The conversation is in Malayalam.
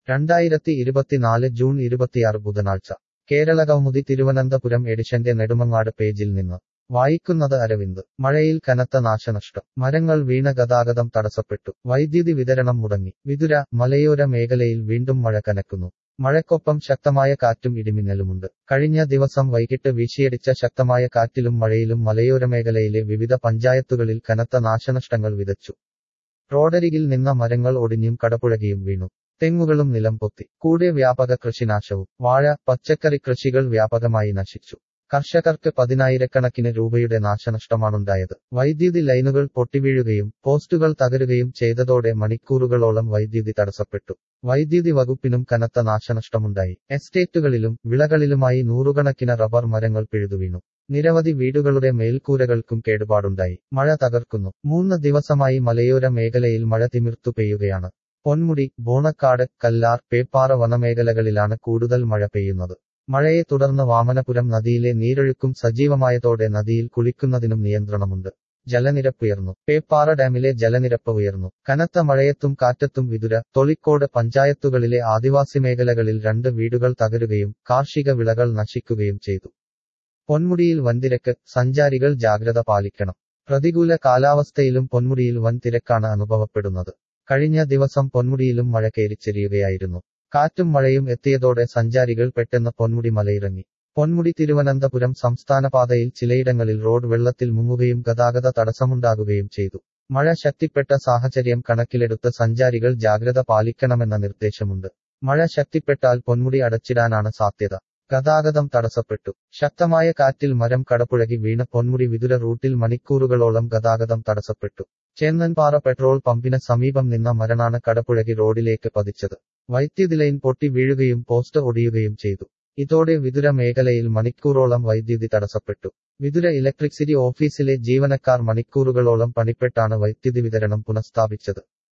രണ്ടായിരത്തി ഇരുപത്തിനാല് ജൂൺ ഇരുപത്തിയാറ് ബുധനാഴ്ച കേരള കൗമുദി തിരുവനന്തപുരം എഡിഷന്റെ നെടുമങ്ങാട് പേജിൽ നിന്ന് വായിക്കുന്നത് അരവിന്ദ് മഴയിൽ കനത്ത നാശനഷ്ടം മരങ്ങൾ വീണ ഗതാഗതം തടസ്സപ്പെട്ടു വൈദ്യുതി വിതരണം മുടങ്ങി വിതുര മലയോര മേഖലയിൽ വീണ്ടും മഴ കനക്കുന്നു മഴക്കൊപ്പം ശക്തമായ കാറ്റും ഇടിമിന്നലുമുണ്ട് കഴിഞ്ഞ ദിവസം വൈകിട്ട് വീശിയടിച്ച ശക്തമായ കാറ്റിലും മഴയിലും മലയോര മേഖലയിലെ വിവിധ പഞ്ചായത്തുകളിൽ കനത്ത നാശനഷ്ടങ്ങൾ വിതച്ചു റോഡരികിൽ നിന്ന മരങ്ങൾ ഒടിഞ്ഞും കടപുഴകിയും വീണു തെങ്ങുകളും നിലം പൊത്തി കൂടെ വ്യാപക കൃഷിനാശവും വാഴ പച്ചക്കറി കൃഷികൾ വ്യാപകമായി നശിച്ചു കർഷകർക്ക് പതിനായിരക്കണക്കിന് രൂപയുടെ നാശനഷ്ടമാണുണ്ടായത് വൈദ്യുതി ലൈനുകൾ പൊട്ടിവീഴുകയും പോസ്റ്റുകൾ തകരുകയും ചെയ്തതോടെ മണിക്കൂറുകളോളം വൈദ്യുതി തടസ്സപ്പെട്ടു വൈദ്യുതി വകുപ്പിനും കനത്ത നാശനഷ്ടമുണ്ടായി എസ്റ്റേറ്റുകളിലും വിളകളിലുമായി നൂറുകണക്കിന് റബ്ബർ മരങ്ങൾ പിഴുതുവീണു നിരവധി വീടുകളുടെ മേൽക്കൂരകൾക്കും കേടുപാടുണ്ടായി മഴ തകർക്കുന്നു മൂന്ന് ദിവസമായി മലയോര മേഖലയിൽ മഴ തിമിർത്തു പെയ്യുകയാണ് പൊന്മുടി ബോണക്കാട് കല്ലാർ പേപ്പാറ വനമേഖലകളിലാണ് കൂടുതൽ മഴ പെയ്യുന്നത് മഴയെ തുടർന്ന് വാമനപുരം നദിയിലെ നീരൊഴുക്കും സജീവമായതോടെ നദിയിൽ കുളിക്കുന്നതിനും നിയന്ത്രണമുണ്ട് ജലനിരപ്പുയർന്നു പേപ്പാറ ഡാമിലെ ജലനിരപ്പ് ഉയർന്നു കനത്ത മഴയത്തും കാറ്റത്തും വിതുര തൊളിക്കോട് പഞ്ചായത്തുകളിലെ ആദിവാസി മേഖലകളിൽ രണ്ട് വീടുകൾ തകരുകയും കാർഷിക വിളകൾ നശിക്കുകയും ചെയ്തു പൊന്മുടിയിൽ വൻതിരക്ക് സഞ്ചാരികൾ ജാഗ്രത പാലിക്കണം പ്രതികൂല കാലാവസ്ഥയിലും പൊന്മുടിയിൽ വൻ തിരക്കാണ് അനുഭവപ്പെടുന്നത് കഴിഞ്ഞ ദിവസം പൊന്മുടിയിലും മഴ കയറിച്ചെരിയുകയായിരുന്നു കാറ്റും മഴയും എത്തിയതോടെ സഞ്ചാരികൾ പെട്ടെന്ന് പൊന്മുടി മലയിറങ്ങി പൊന്മുടി തിരുവനന്തപുരം സംസ്ഥാന പാതയിൽ ചിലയിടങ്ങളിൽ റോഡ് വെള്ളത്തിൽ മുങ്ങുകയും ഗതാഗത തടസ്സമുണ്ടാകുകയും ചെയ്തു മഴ ശക്തിപ്പെട്ട സാഹചര്യം കണക്കിലെടുത്ത് സഞ്ചാരികൾ ജാഗ്രത പാലിക്കണമെന്ന നിർദ്ദേശമുണ്ട് മഴ ശക്തിപ്പെട്ടാൽ പൊന്മുടി അടച്ചിടാനാണ് സാധ്യത ഗതാഗതം തടസ്സപ്പെട്ടു ശക്തമായ കാറ്റിൽ മരം കടപുഴകി വീണ പൊന്മുടി വിതുര റൂട്ടിൽ മണിക്കൂറുകളോളം ഗതാഗതം തടസ്സപ്പെട്ടു ചേന്നൻപാറ പെട്രോൾ പമ്പിന് സമീപം നിന്ന മരണാണ് കടപുഴകി റോഡിലേക്ക് പതിച്ചത് വൈദ്യുതി ലൈൻ പൊട്ടി വീഴുകയും പോസ്റ്റ് ഒടിയുകയും ചെയ്തു ഇതോടെ വിതുര മേഖലയിൽ മണിക്കൂറോളം വൈദ്യുതി തടസ്സപ്പെട്ടു വിതുര ഇലക്ട്രിസിറ്റി ഓഫീസിലെ ജീവനക്കാർ മണിക്കൂറുകളോളം പണിപ്പെട്ടാണ് വൈദ്യുതി വിതരണം പുനഃസ്ഥാപിച്ചത്